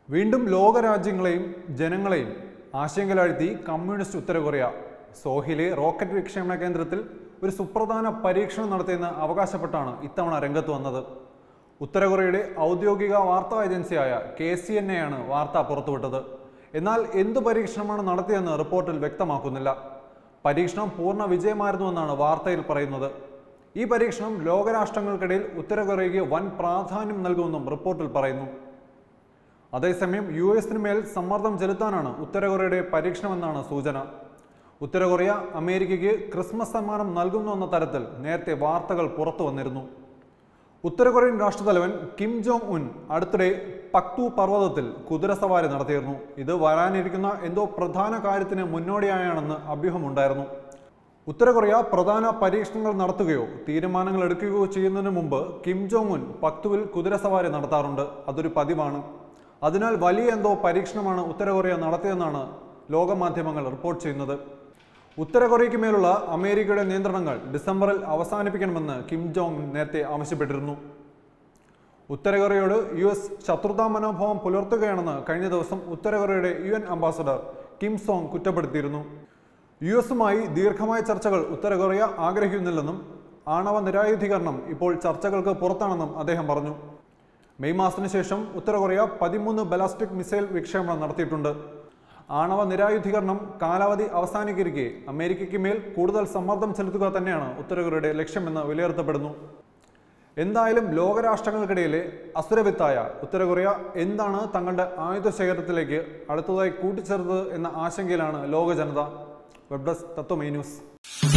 വീണ്ടും ലോകരാജ്യങ്ങളെയും ജനങ്ങളെയും ആശങ്കയിലാഴ്ത്തി കമ്മ്യൂണിസ്റ്റ് ഉത്തര കൊറിയ സോഹിലെ റോക്കറ്റ് വിക്ഷേപണ കേന്ദ്രത്തിൽ ഒരു സുപ്രധാന പരീക്ഷണം നടത്തിയെന്ന് അവകാശപ്പെട്ടാണ് ഇത്തവണ രംഗത്ത് വന്നത് ഉത്തര കൊറിയയുടെ ഔദ്യോഗിക വാർത്താ ഏജൻസിയായ കെ സി എൻ എ ആണ് വാർത്ത പുറത്തുവിട്ടത് എന്നാൽ എന്തു പരീക്ഷണമാണ് നടത്തിയെന്ന് റിപ്പോർട്ടിൽ വ്യക്തമാക്കുന്നില്ല പരീക്ഷണം പൂർണ്ണ വിജയമായിരുന്നുവെന്നാണ് വാർത്തയിൽ പറയുന്നത് ഈ പരീക്ഷണം ലോകരാഷ്ട്രങ്ങൾക്കിടയിൽ ഉത്തര കൊറിയയ്ക്ക് വൻ പ്രാധാന്യം നൽകുമെന്നും റിപ്പോർട്ടിൽ പറയുന്നു അതേസമയം യു എസിന് മേൽ സമ്മർദ്ദം ചെലുത്താനാണ് ഉത്തര കൊറിയയുടെ പരീക്ഷണമെന്നാണ് സൂചന ഉത്തര കൊറിയ അമേരിക്കയ്ക്ക് ക്രിസ്മസ് സമ്മാനം നൽകുന്നു എന്ന തരത്തിൽ നേരത്തെ വാർത്തകൾ പുറത്തു വന്നിരുന്നു ഉത്തര കൊറിയൻ രാഷ്ട്രതലവൻ കിം ജോങ് ഉൻ അടുത്തിടെ പക്തു പർവ്വതത്തിൽ കുതിരസവാരി നടത്തിയിരുന്നു ഇത് വരാനിരിക്കുന്ന എന്തോ പ്രധാന കാര്യത്തിന് മുന്നോടിയായാണെന്ന് അഭ്യൂഹമുണ്ടായിരുന്നു ഉത്തര കൊറിയ പ്രധാന പരീക്ഷണങ്ങൾ നടത്തുകയോ തീരുമാനങ്ങൾ എടുക്കുകയോ ചെയ്യുന്നതിന് മുമ്പ് കിം ജോങ് ഉൻ പക്തുവിൽ കുതിരസവാരി നടത്താറുണ്ട് അതൊരു പതിവാണ് അതിനാൽ വലിയ എന്തോ പരീക്ഷണമാണ് ഉത്തര കൊറിയ നടത്തിയതെന്നാണ് ലോകമാധ്യമങ്ങൾ റിപ്പോർട്ട് ചെയ്യുന്നത് ഉത്തര കൊറിയയ്ക്ക് മേലുള്ള അമേരിക്കയുടെ നിയന്ത്രണങ്ങൾ ഡിസംബറിൽ അവസാനിപ്പിക്കണമെന്ന് കിം ജോങ് ഉൻ നേരത്തെ ആവശ്യപ്പെട്ടിരുന്നു ഉത്തര കൊറിയയോട് യു എസ് ശത്രുതാ മനോഭാവം പുലർത്തുകയാണെന്ന് കഴിഞ്ഞ ദിവസം ഉത്തര കൊറിയയുടെ U N ambassador Kim Song കുറ്റപ്പെടുത്തിയിരുന്നു യു എസുമായി ദീർഘമായ ചർച്ചകൾ ഉത്തര കൊറിയ ആഗ്രഹിക്കുന്നില്ലെന്നും ആണവ നിരായുധീകരണം ഇപ്പോൾ ചർച്ചകൾക്ക് പുറത്താണെന്നും അദ്ദേഹം പറഞ്ഞു മെയ് മാസത്തിന് ശേഷം ഉത്തര കൊറിയ പതിമൂന്ന് ബലാസ്റ്റിക് മിസൈൽ വിക്ഷേപണം നടത്തിയിട്ടുണ്ട് ആണവ നിരായുധീകരണം കാലാവധി അവസാനിക്കിരിക്കെ അമേരിക്കയ്ക്ക് മേൽ കൂടുതൽ സമ്മർദ്ദം ചെലുത്തുക തന്നെയാണ് ഉത്തര കൊറിയയുടെ ലക്ഷ്യമെന്ന് വിലയിരുത്തപ്പെടുന്നു എന്തായാലും ലോകരാഷ്ട്രങ്ങൾക്കിടയിലെ അസുരവിത്തായ ഉത്തര കൊറിയ എന്താണ് തങ്ങളുടെ ആയുധ ശേഖരത്തിലേക്ക് അടുത്തതായി കൂട്ടിച്ചേർത്തത് എന്ന ആശങ്കയിലാണ് ലോക ജനത വെബ് ഡെസ്ക് തത്വമൈ ന്യൂസ്